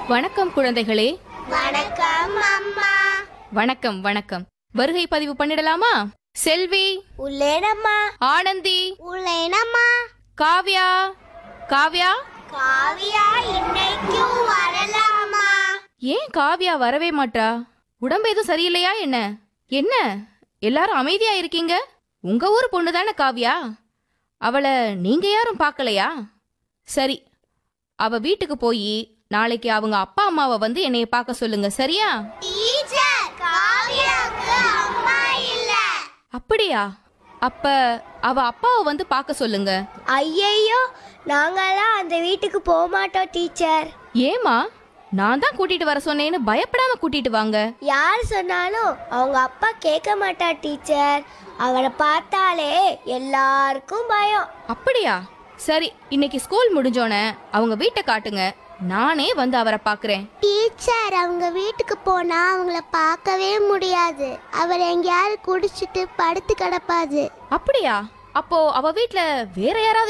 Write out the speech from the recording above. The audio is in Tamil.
வணக்கம் குழந்தைகளே வணக்கம் அம்மா வணக்கம் வணக்கம் வருகை பதிவு பண்ணிடலாமா செல்வி உள்ளேனம்மா ஆனந்தி உள்ளேனம்மா காவ்யா காவ்யா காவியா இன்னைக்கும் வரலாமா ஏன் காவ்யா வரவே மாட்டா உடம்பு எதுவும் சரியில்லையா என்ன என்ன எல்லாரும் அமைதியா இருக்கீங்க உங்க ஊர் பொண்ணு தானே காவ்யா அவளை நீங்க யாரும் பார்க்கலையா சரி அவ வீட்டுக்கு போய் நாளைக்கு அவங்க அப்பா அம்மாவை வந்து என்னைய பார்க்க சொல்லுங்க சரியா டீச்சர் காவியாக்கு அம்மா இல்ல அப்படியா அப்ப அவ அப்பாவை வந்து பார்க்க சொல்லுங்க ஐயையோ நாங்கெல்லாம் அந்த வீட்டுக்கு போக மாட்டோம் டீச்சர் ஏமா நான் தான் கூட்டிட்டு வர சொன்னேன்னு பயப்படாம கூட்டிட்டு வாங்க யார் சொன்னாலும் அவங்க அப்பா கேட்க மாட்டா டீச்சர் அவனை பார்த்தாலே எல்லாருக்கும் பயம் அப்படியா சரி இன்னைக்கு ஸ்கூல் முடிஞ்சோனே அவங்க வீட்டை காட்டுங்க நானே வந்து அவரை பார்க்கறேன் டீச்சர் அவங்க வீட்டுக்கு போனா அவங்கள பார்க்கவே முடியாது அவர் எங்கேயாவது குடிச்சிட்டு படுத்து கிடப்பாது அப்படியா அப்போ அவ வீட்ல வேற யாராவது